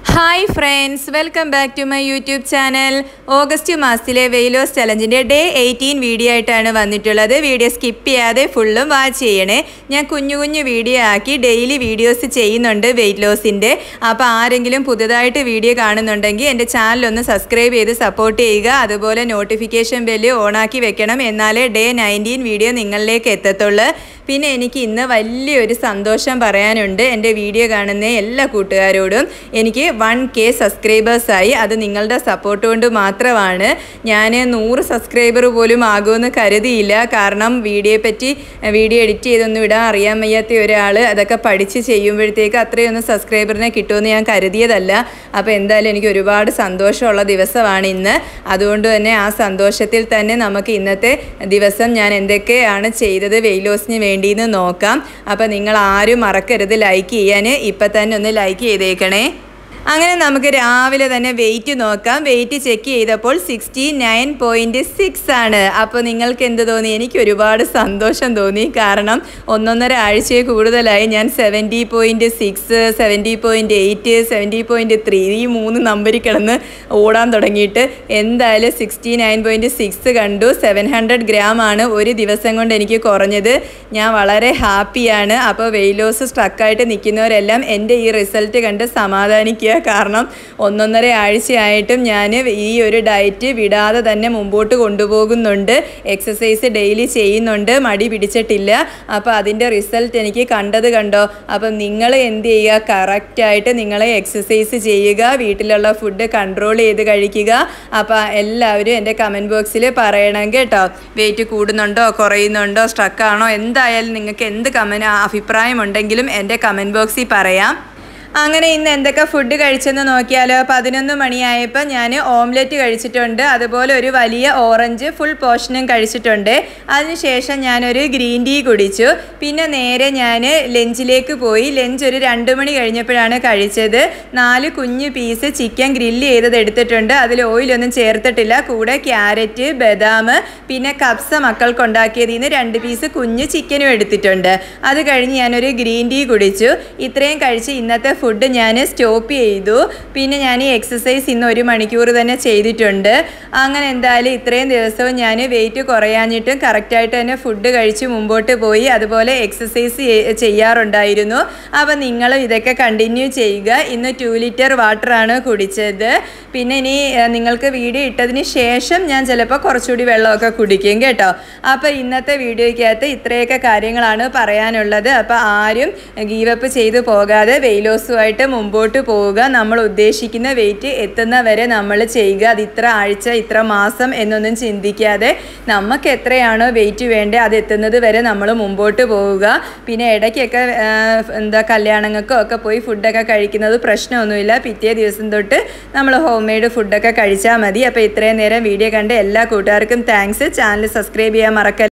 hi friends welcome back to my YouTube channel August മാസത്തിലെ weight loss ചലഞ്ചിൻ്റെ day eighteen video ആയിട്ടാണ് വന്നിട്ടുള്ളത് video skip ചെയ്യാതെ ഫുള്ളും വാച്ച് ചെയ്യണേ ഞാൻ കുഞ്ഞു കുഞ്ഞു വീഡിയോ ആക്കി ഡെയിലി വീഡിയോസ് ചെയ്യുന്നുണ്ട് വെയിറ്റ് ലോസിൻ്റെ അപ്പോൾ ആരെങ്കിലും പുതുതായിട്ട് വീഡിയോ കാണുന്നുണ്ടെങ്കിൽ എൻ്റെ ചാനലൊന്ന് സബ്സ്ക്രൈബ് ചെയ്ത് സപ്പോർട്ട് ചെയ്യുക അതുപോലെ നോട്ടിഫിക്കേഷൻ ബെല്ല് ഓണാക്കി വെക്കണം എന്നാലേ ഡേ നയൻറ്റീൻ വീഡിയോ നിങ്ങളിലേക്ക് എത്തത്തുള്ളൂ പിന്നെ എനിക്ക് ഇന്ന് വലിയൊരു സന്തോഷം പറയാനുണ്ട് എൻ്റെ വീഡിയോ കാണുന്ന എല്ലാ കൂട്ടുകാരോടും എനിക്ക് വൺ കെ സബ്സ്ക്രൈബേഴ്സായി അത് നിങ്ങളുടെ സപ്പോർട്ട് കൊണ്ട് മാത്രമാണ് ഞാൻ നൂറ് സബ്സ്ക്രൈബർ പോലും ആകുമെന്ന് കരുതിയില്ല കാരണം വീഡിയോയെ പറ്റി വീഡിയോ എഡിറ്റ് ചെയ്തൊന്നും ഇടാൻ അറിയാൻ വയ്യാത്ത ഒരാൾ അതൊക്കെ പഠിച്ച് ചെയ്യുമ്പോഴത്തേക്ക് അത്രയൊന്നും സബ്സ്ക്രൈബറിനെ കിട്ടുമെന്ന് ഞാൻ കരുതിയതല്ല അപ്പോൾ എന്തായാലും എനിക്ക് ഒരുപാട് സന്തോഷമുള്ള ദിവസമാണ് ഇന്ന് അതുകൊണ്ട് തന്നെ ആ സന്തോഷത്തിൽ തന്നെ നമുക്ക് ഇന്നത്തെ ദിവസം ഞാൻ എന്തൊക്കെയാണ് ചെയ്തത് വെയിലോസിന് വേണ്ടിയെന്ന് നോക്കാം അപ്പോൾ നിങ്ങൾ ആരും മറക്കരുത് ലൈക്ക് ചെയ്യാൻ ഇപ്പം തന്നെ ഒന്ന് ലൈക്ക് ചെയ്തേക്കണേ അങ്ങനെ നമുക്ക് രാവിലെ തന്നെ വെയിറ്റ് നോക്കാം വെയിറ്റ് ചെക്ക് ചെയ്തപ്പോൾ സിക്സ്റ്റി നയൻ പോയിൻറ്റ് സിക്സ് ആണ് അപ്പോൾ നിങ്ങൾക്ക് എന്ത് തോന്നി എനിക്ക് ഒരുപാട് സന്തോഷം തോന്നി കാരണം ഒന്നൊന്നര ആഴ്ചയെ കൂടുതലായി ഞാൻ seventy point six seventy point eight seventy point three ഈ മൂന്ന് നമ്പറിൽ കിടന്ന് ഓടാൻ തുടങ്ങിയിട്ട് എന്തായാലും സിക്സ്റ്റി നയൻ പോയിൻറ്റ് സിക്സ് കണ്ടു സെവൻ ഹൺഡ്രഡ് ഗ്രാം ആണ് ഒരു ദിവസം കൊണ്ട് എനിക്ക് കുറഞ്ഞത് ഞാൻ വളരെ ഹാപ്പിയാണ് അപ്പോൾ വെയിറ്റ് ലോസ് സ്ട്രക്കായിട്ട് നിൽക്കുന്നവരെല്ലാം എൻ്റെ ഈ റിസൾട്ട് കണ്ട് സമാധാനിക്കുക കാരണം ഒന്നൊന്നര ആഴ്ചയായിട്ടും ഞാൻ ഈ ഒരു ഡയറ്റ് വിടാതെ തന്നെ മുമ്പോട്ട് കൊണ്ടുപോകുന്നുണ്ട് എക്സസൈസ് ഡെയിലി ചെയ്യുന്നുണ്ട് മടി പിടിച്ചിട്ടില്ല അപ്പോൾ അതിൻ്റെ റിസൾട്ട് എനിക്ക് കണ്ടത് കണ്ടോ അപ്പം നിങ്ങൾ എന്ത് ചെയ്യുക കറക്റ്റായിട്ട് നിങ്ങൾ എക്സസൈസ് ചെയ്യുക വീട്ടിലുള്ള ഫുഡ് കൺട്രോൾ ചെയ്ത് കഴിക്കുക അപ്പോൾ എല്ലാവരും എൻ്റെ കമൻറ്റ് ബോക്സിൽ പറയണം കേട്ടോ വെയിറ്റ് കൂടുന്നുണ്ടോ കുറയുന്നുണ്ടോ സ്ട്രക്കാണോ എന്തായാലും നിങ്ങൾക്ക് എന്ത് കമൻ അഭിപ്രായം ഉണ്ടെങ്കിലും എൻ്റെ കമൻറ്റ് ബോക്സിൽ പറയാം അങ്ങനെ ഇന്ന് എന്തൊക്കെ ഫുഡ് കഴിച്ചെന്ന് നോക്കിയാലോ പതിനൊന്ന് മണിയായപ്പോൾ ഞാൻ ഓംലെറ്റ് കഴിച്ചിട്ടുണ്ട് അതുപോലെ ഒരു വലിയ ഓറഞ്ച് ഫുൾ പോർഷനും കഴിച്ചിട്ടുണ്ട് അതിനുശേഷം ഞാനൊരു ഗ്രീൻ ടീ കുടിച്ചു പിന്നെ നേരെ ഞാൻ ലഞ്ചിലേക്ക് പോയി ലഞ്ച് ഒരു രണ്ട് മണി കഴിഞ്ഞപ്പോഴാണ് കഴിച്ചത് നാല് കുഞ്ഞു പീസ് ചിക്കൻ ഗ്രില്ല് ചെയ്തത് എടുത്തിട്ടുണ്ട് അതിൽ ഓയിലൊന്നും ചേർത്തിട്ടില്ല കൂടെ ക്യാരറ്റ് ബദാം പിന്നെ കപ്സ മക്കൾക്ക് ഉണ്ടാക്കിയതിൽ നിന്ന് രണ്ട് പീസ് കുഞ്ഞ് ചിക്കനും എടുത്തിട്ടുണ്ട് അത് കഴിഞ്ഞ് ഞാനൊരു ഗ്രീൻ ടീ കുടിച്ചു ഇത്രയും കഴിച്ച് ഇന്നത്തെ ഫുഡ് ഞാൻ സ്റ്റോപ്പ് ചെയ്തു പിന്നെ ഞാൻ ഈ എക്സസൈസ് ഇന്ന് ഒരു മണിക്കൂർ തന്നെ ചെയ്തിട്ടുണ്ട് അങ്ങനെ എന്തായാലും ഇത്രയും ദിവസവും ഞാൻ വെയിറ്റ് കുറയാഞ്ഞിട്ടും കറക്റ്റായിട്ട് തന്നെ ഫുഡ് കഴിച്ച് മുമ്പോട്ട് പോയി അതുപോലെ എക്സസൈസ് ചെയ്യാറുണ്ടായിരുന്നു അപ്പോൾ നിങ്ങൾ ഇതൊക്കെ കണ്ടിന്യൂ ചെയ്യുക ഇന്ന് ടു ലിറ്റർ വാട്ടറാണ് കുടിച്ചത് പിന്നെ ഇനി നിങ്ങൾക്ക് വീഡിയോ ഇട്ടതിന് ശേഷം ഞാൻ ചിലപ്പോൾ കുറച്ചുകൂടി വെള്ളമൊക്കെ കുടിക്കും കേട്ടോ അപ്പോൾ ഇന്നത്തെ വീഡിയോയ്ക്കകത്ത് ഇത്രയൊക്കെ കാര്യങ്ങളാണ് പറയാനുള്ളത് അപ്പോൾ ആരും ഗീവപ്പ് ചെയ്തു പോകാതെ വെയിലോസുമായിട്ട് മുമ്പോട്ട് പോവുക നമ്മൾ ഉദ്ദേശിക്കുന്ന വെയിറ്റ് എത്തുന്നവരെ നമ്മൾ ചെയ്യുക അത് ഇത്ര ആഴ്ച ഇത്ര മാസം എന്നൊന്നും ചിന്തിക്കാതെ നമുക്ക് എത്രയാണോ വെയിറ്റ് വേണ്ടത് അത് എത്തുന്നത് വരെ നമ്മൾ മുമ്പോട്ട് പോവുക പിന്നെ ഇടയ്ക്കൊക്കെ എന്താ കല്യാണങ്ങൾക്കോ ഒക്കെ പോയി ഫുഡൊക്കെ കഴിക്കുന്നത് പ്രശ്നമൊന്നുമില്ല പിറ്റേ ദിവസം തൊട്ട് നമ്മൾ ഹോം മെയ്ഡ് ഫുഡൊക്കെ കഴിച്ചാൽ മതി അപ്പോൾ ഇത്രയും നേരം വീഡിയോ കണ്ട് എല്ലാ കൂട്ടുകാർക്കും താങ്ക്സ് ചാനൽ സബ്സ്ക്രൈബ് ചെയ്യാൻ മറക്കല്ല